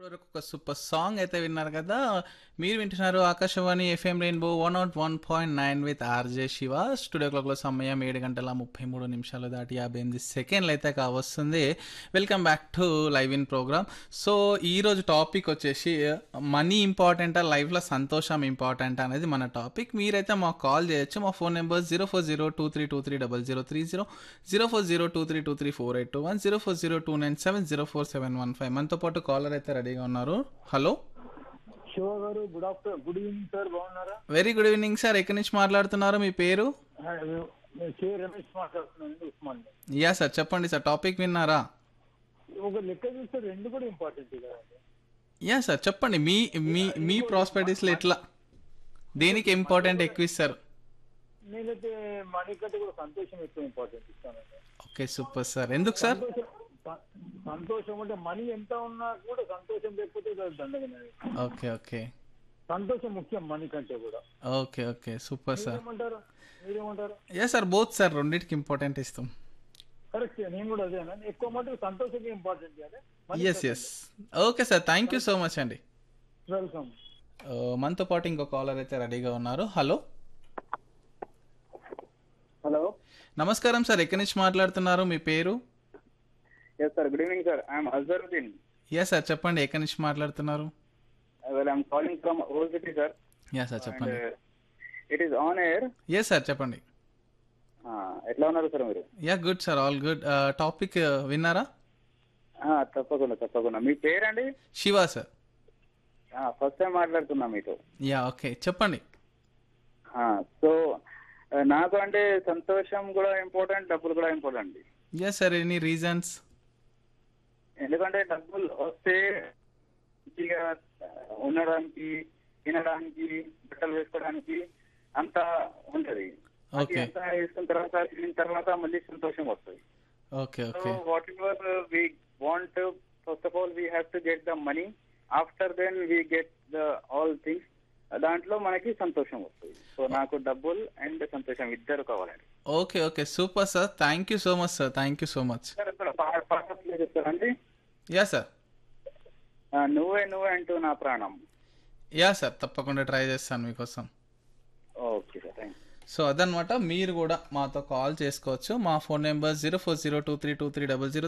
ఇప్పటివరకు ఒక super song అయితే విన్నారు కదా మీరు వింటున్నారు Akashvani FM rainbow one nought one point nine with RJ Shiva studio క్లాక్లో సమయం ఏడు గంటల ముప్పై మూడు నిమిషాలు దాటి యాభై ఎనిమిది సెకండ్లు అయితే కావస్తుంది welcome back to live in programme so ఈరోజు టాపిక్ వచ్చేసి మనీ ఇంపార్టెంటా లైఫ్లో సంతోషం ఇంపార్టెంట్ అనేది మన టాపిక్ మీరైతే మాకు కాల్ చేయొచ్చు మా phone number zero four zero two three two three double zero three zero zero four zero two three two three four eight two one zero four zero two nine seven zero four seven one five మనతో పాటు caller అయితే రెడీగా ఉన్నారు hello Shiva garu good after good evening sir బాగున్నారా very good evening sir ఎక్కడి నుంచి మాట్లాడుతున్నారు మీ పేరు ఆ, నేను కే రమేష్ మాట్లాడుతున్నాను ఉస్మాన్ యా సార్ చెప్పండి సార్ టాపిక్ విన్నారా ఒక లెక్క చూస్తే రెండు కూడా ఇంపార్టెంట్ కదండి యా సార్ చెప్పండి మీ మీ మీ ప్రాస్పెక్టివ్స్లో ఎట్లా దేనికి ఇంపార్టెంట్ ఎక్కువ ఇస్తారు నేనైతే మనీ కంటే కూడా సంతోషం ఎక్కువ ఇంపార్టెంట్ ఇస్తానండి ఓకే సూపర్ సార్ ఎందుకు సార్ సంతోషం స- సంతోషం అంటే మనీ ఎంత ఉన్నా కూడా సంతోషం లేకపోతే అది దండగనే ఓకే ఓకే సంతోషం ముఖ్యం మనీ కంటే కూడా ఓకే ఓకే సూపర్ సార్ మీరేమంటారు మీరేమంటారు యా సార్ బోత్ సార్ రెండింటికి ఇంపార్టెంట్ ఇస్తాం కరెక్ట్ నేను కూడా అదేనా ఎక్కువ మటుకు సంతోషం ఇంపార్టెంట్ కానీ yes yes okay sir thank you so much అండి వెల్కమ్ ఆ, మనతో పాటు ఇంకో కాలర్ అయితే రెడీగా ఉన్నారు హలో హలో నమస్కారం సార్ ఎక్కడి నుంచి మాట్లాడుతున్నారు మీ పేరు yes sir good evening sir I'm Azharuddin yeah sir చెప్పండి ఎక్కడి నుంచి మాట్లాడుతున్నారు well I'm calling from old city sir yeah sir and చెప్పండి it is on air yes sir చెప్పండి ఎట్లా ఉన్నారు సార్ మీరు yeah good sir all good topic విన్నారా ఆ, తప్పకుండా తప్పకుండా మీ పేరండి శివ సార్ ఫస్ట్ టైం మాట్లాడుతున్నా మీతో యా ఓకే చెప్పండి సో నాకు అంటే సంతోషం కూడా ఇంపార్టెంట్ డబ్బులు కూడా important yes sir any reasons ఎందుకంటే డబ్బులు వస్తే మంచిగా ఉండడానికి తినడానికి బట్టలు వేసుకోవడానికి అంత ఉంటది అది Okay. అంతా వేసుకున్న తర్వాత తిన్న తర్వాత మళ్ళీ సంతోషం వస్తుంది okay So okay whatever we want to, first of all, we have to get the money. After then we get the all things. దాంట్లో మనకి సంతోషం వస్తుంది సో నాకు డబ్బులు అండ్ సంతోషం ఇద్దరు కావాలండి okay okay super sir thank you so much sir thank you so much sir ఇక్కడ పా- పాట ప్లే చేస్తారండి యా సార్ ఆ, నువ్వే నువ్వే అంటూ నా ప్రాణం యా సార్ తప్పకుండా ట్రై చేస్తాను మీకోసం ఓకే సార్ థ్యాంక్ సో అదనమాట మీరు కూడా మాతో కాల్ చేసుకోవచ్చు మా phone number zero four zero two three two three double zero